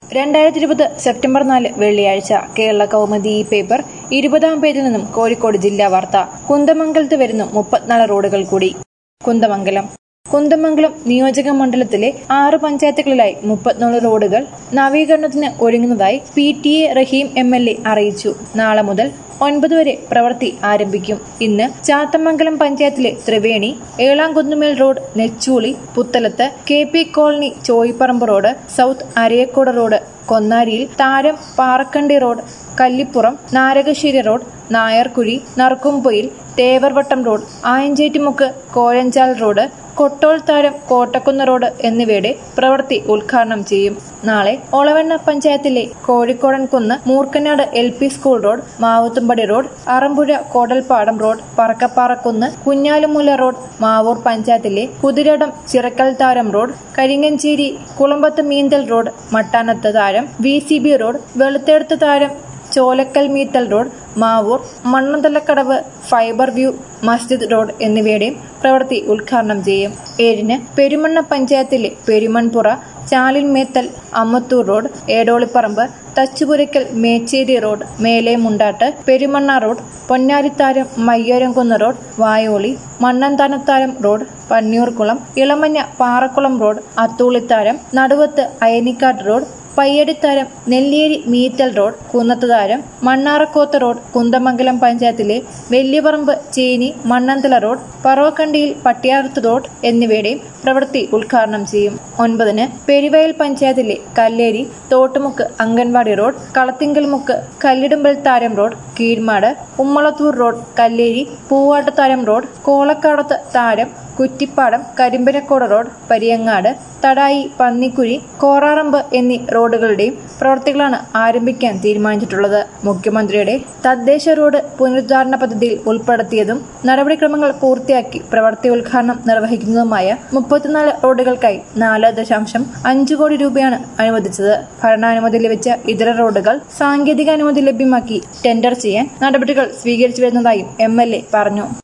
രണ്ടായിരത്തി ഇരുപത് സെപ്റ്റംബർ നാല് വെള്ളിയാഴ്ച കേരള കൗമുദി ഈ പേപ്പർ ഇരുപതാം പേജിൽ നിന്നും കോഴിക്കോട് ജില്ലാ വാർത്ത കുന്തമംഗലത്ത് വരുന്നു മുപ്പത്തിനാല് റോഡുകൾ കൂടി കുന്തമംഗലം കുന്തമംഗലം നിയോജക മണ്ഡലത്തിലെ ആറ് പഞ്ചായത്തുകളിലായി മുപ്പത്തിനാല് റോഡുകൾ നവീകരണത്തിന് ഒരുങ്ങുന്നതായി P T A Rahim M L A അറിയിച്ചു നാളെ മുതൽ ഒൻപത് വരെ പ്രവൃത്തി ആരംഭിക്കും ഇന്ന് ചാത്തമംഗലം പഞ്ചായത്തിലെ Triveni Elamkunnumel road Nechuli Puthalath K P colony Choyiparamb road south Arayakkod road കൊന്നാരിയിൽ താരം Parakkandi road Kallippuram Narakassery road Nairkuzhi Narukkumpoyil Thevarvattam road Ayanchettimukku Kozhanchal road Kottol താരം കോട്ടക്കുന്ന് റോഡ് എന്നിവയുടെ പ്രവൃത്തി ഉദ്ഘാടനം ചെയ്യും നാളെ ഒളവണ്ണ പഞ്ചായത്തിലെ കോഴിക്കോടൻ കുന്ന് Moorkanad L P school road Mavuthumpadi road Arampuzha Kodalpadam road Parakkaparakkunnu Kunhalumoola road Mavoor പഞ്ചായത്തിലെ കുതിരടം ചിറക്കൽ താരം റോഡ് കരിങ്ങഞ്ചേരി കുളമ്പത്ത് മീന്തൽ റോഡ് മട്ടാനത്ത് താരം V C B road Veluthedath താരം ചോലക്കൽ മീത്തൽ road Mavoor Mannanthalakkadav fibre view മസ്ജിദ് റോഡ് എന്നിവയുടെയും പ്രവൃത്തി ഉദ്ഘാടനം ചെയ്യും ഏഴിന് പെരുമണ്ണ പഞ്ചായത്തിലെ പെരുമൺപുറ ചാലിൻമേത്തൽ അമ്മത്തൂർ റോഡ് ഏടോളിപ്പറമ്പ് തച്ചുപുരയ്ക്കൽ മേച്ചേരി റോഡ് മേലെ Mundatt Perumanna road Ponnaritharam Mayyoramkunnu road Vayoli Mannanthanatharam road Panniyoorkulam Elamanja Parakkulam road Athoolitharam Naduvath Ayanikkatt road Payyaditharam Nelliyeri മീറ്റൽ റോഡ് കുന്നത്തുതാരം മണ്ണാറക്കോത്ത് റോഡ് കുന്തമംഗലം പഞ്ചായത്തിലെ വെല്ലിയപറമ്പ് ചേനി മണ്ണന്തല റോഡ് പറവക്കണ്ടിയിൽ പട്ടിയാർത്ത് റോഡ് എന്നിവയുടെയും പ്രവൃത്തി ഉദ്ഘാടനം ചെയ്യും ഒൻപതിന് പെരുവയൽ പഞ്ചായത്തിലെ കല്ലേരി തോട്ടുമുക്ക് അംഗൻവാടി റോഡ് കളത്തിങ്കൽമുക്ക് കല്ലിടുമ്പൽ താരം road Keezhmad Ummalathoor road Kalleri Poovattutharam road Kolakkadath താരം കുറ്റിപ്പാടം കരിമ്പനക്കോട് റോഡ് പരിയങ്ങാട് തടായി പന്നിക്കുഴി കോറാറമ്പ് എന്നീ റോഡുകളുടെയും പ്രവർത്തികളാണ് ആരംഭിക്കാൻ തീരുമാനിച്ചിട്ടുള്ളത് മുഖ്യമന്ത്രിയുടെ തദ്ദേശ റോഡ് പുനരുദ്ധാരണ പദ്ധതിയിൽ ഉൾപ്പെടുത്തിയതും നടപടിക്രമങ്ങൾ പൂർത്തിയാക്കി പ്രവൃത്തി ഉദ്ഘാടനം നിർവഹിക്കുന്നതുമായ മുപ്പത്തിനാല് റോഡുകൾക്കായി നാല് ദശാംശം അഞ്ചു കോടി രൂപയാണ് അനുവദിച്ചത് ഭരണാനുമതി ലഭിച്ച ഇതര റോഡുകൾ സാങ്കേതിക അനുമതി ലഭ്യമാക്കി ടെൻഡർ ചെയ്യാൻ നടപടികൾ സ്വീകരിച്ചു വരുന്നതായും എം പറഞ്ഞു